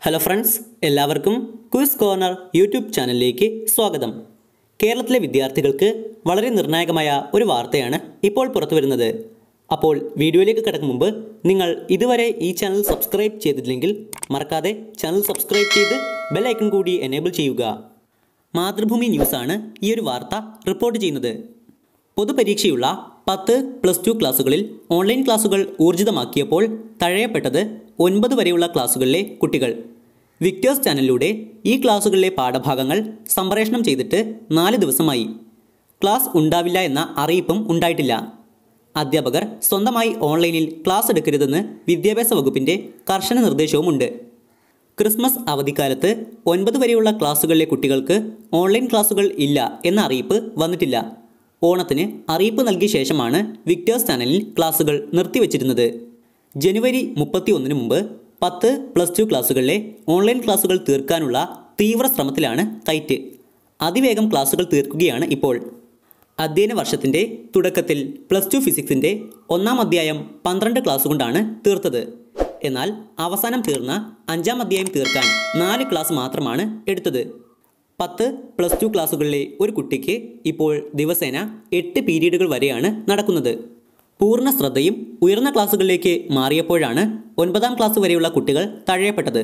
hello friends എല്ലാവർക്കും quiz corner YouTube ചാനലിലേക്ക് സ്വാഗതം കേരളത്തിലെ വിദ്യാർത്ഥികൾക്ക് വളരെ നിർണായകമായ ഒരു വാർത്തയാണ് ഇപ്പോൾ പുറത്തു വരുന്നത് അപ്പോൾ വീഡിയോയിലേക്ക് കിടക്കും മുമ്പ് നിങ്ങൾ ഇതുവരെ ഈ ചാനൽ സബ്സ്ക്രൈബ് ചെയ്തിട്ടില്ലെങ്കിൽ മറക്കാതെ ചാനൽ സബ്സ്ക്രൈബ് ചെയ്ത് ബെൽ ഐക്കൺ കൂടി എനേബിൾ ചെയ്യുക മാതൃഭൂമി ന്യൂസാണ് ഈ ഒരു വാർത്ത റിപ്പോർട്ട് ചെയ്യുന്നത് പൊതുപരീക്ഷയുള്ള പത്ത് പ്ലസ് ടു ക്ലാസ്സുകളിൽ ഓൺലൈൻ ക്ലാസ്സുകൾ ഊർജിതമാക്കിയപ്പോൾ തഴയപ്പെട്ടത് ഒൻപത് വരെയുള്ള ക്ലാസ്സുകളിലെ കുട്ടികൾ വിക്ടേഴ്സ് ചാനലിലൂടെ ഈ ക്ലാസ്സുകളിലെ പാഠഭാഗങ്ങൾ സംപ്രേഷണം ചെയ്തിട്ട് നാല് ദിവസമായി ക്ലാസ് ഉണ്ടാവില്ല എന്ന അറിയിപ്പും ഉണ്ടായിട്ടില്ല അധ്യാപകർ സ്വന്തമായി ഓൺലൈനിൽ ക്ലാസ് എടുക്കരുതെന്ന് വിദ്യാഭ്യാസ വകുപ്പിന്റെ കർശന നിർദ്ദേശവുമുണ്ട് ക്രിസ്മസ് അവധിക്കാലത്ത് ഒൻപത് വരെയുള്ള ക്ലാസ്സുകളിലെ കുട്ടികൾക്ക് ഓൺലൈൻ ക്ലാസ്സുകൾ ഇല്ല എന്ന അറിയിപ്പ് വന്നിട്ടില്ല ഓണത്തിന് അറിയിപ്പ് നൽകിയ ശേഷമാണ് വിക്ടേഴ്സ് ചാനലിൽ ക്ലാസ്സുകൾ നിർത്തിവച്ചിരുന്നത് ജനുവരി മുപ്പത്തി ഒന്നിന് മുമ്പ് പത്ത് പ്ലസ് ടു ക്ലാസ്സുകളിലെ ഓൺലൈൻ ക്ലാസ്സുകൾ തീർക്കാനുള്ള തീവ്ര ശ്രമത്തിലാണ് കൈറ്റ് അതിവേഗം ക്ലാസ്സുകൾ തീർക്കുകയാണ് ഇപ്പോൾ അധ്യയന വർഷത്തിൻ്റെ തുടക്കത്തിൽ പ്ലസ് ടു ഫിസിക്സിൻ്റെ ഒന്നാം അധ്യായം പന്ത്രണ്ട് ക്ലാസ് കൊണ്ടാണ് തീർത്തത് എന്നാൽ അവസാനം തീർന്ന അഞ്ചാം അധ്യായം തീർക്കാൻ നാല് ക്ലാസ് മാത്രമാണ് എടുത്തത് പത്ത് പ്ലസ് ടു ക്ലാസ്സുകളിലെ ഒരു കുട്ടിക്ക് ഇപ്പോൾ ദിവസേന എട്ട് പീരീഡുകൾ വരെയാണ് നടക്കുന്നത് പൂർണ്ണ ശ്രദ്ധയും ഉയർന്ന ക്ലാസ്സുകളിലേക്ക് മാറിയപ്പോഴാണ് ഒൻപതാം ക്ലാസ് വരെയുള്ള കുട്ടികൾ തഴയപ്പെട്ടത്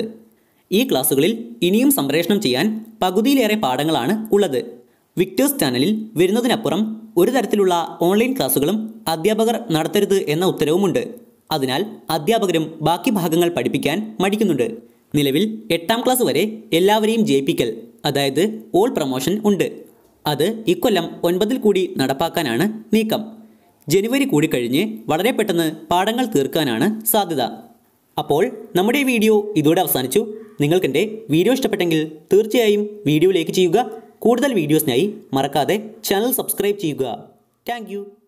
ഈ ക്ലാസ്സുകളിൽ ഇനിയും സംപ്രേഷണം ചെയ്യാൻ പകുതിയിലേറെ പാഠങ്ങളാണ് ഉള്ളത് വിക്ടേഴ്സ് ചാനലിൽ വരുന്നതിനപ്പുറം ഒരു തരത്തിലുള്ള ഓൺലൈൻ ക്ലാസ്സുകളും അധ്യാപകർ നടത്തരുത് എന്ന ഉത്തരവുമുണ്ട് അതിനാൽ അധ്യാപകരും ബാക്കി ഭാഗങ്ങൾ പഠിപ്പിക്കാൻ മടിക്കുന്നുണ്ട് നിലവിൽ എട്ടാം ക്ലാസ് വരെ എല്ലാവരെയും ജയിപ്പിക്കൽ അതായത് ഓൾ പ്രൊമോഷൻ ഉണ്ട് അത് ഇക്കൊല്ലം ഒൻപതിൽ കൂടി നടപ്പാക്കാനാണ് നീക്കം ജനുവരി കൂടി കഴിഞ്ഞ് വളരെ പെട്ടെന്ന് പാഠങ്ങൾ തീർക്കാനാണ് സാധ്യത അപ്പോൾ നമ്മുടെ ഈ വീഡിയോ ഇതോടെ അവസാനിച്ചു നിങ്ങൾക്കെൻ്റെ വീഡിയോ ഇഷ്ടപ്പെട്ടെങ്കിൽ തീർച്ചയായും വീഡിയോ ലൈക്ക് ചെയ്യുക കൂടുതൽ വീഡിയോസിനായി മറക്കാതെ ചാനൽ സബ്സ്ക്രൈബ് ചെയ്യുക താങ്ക്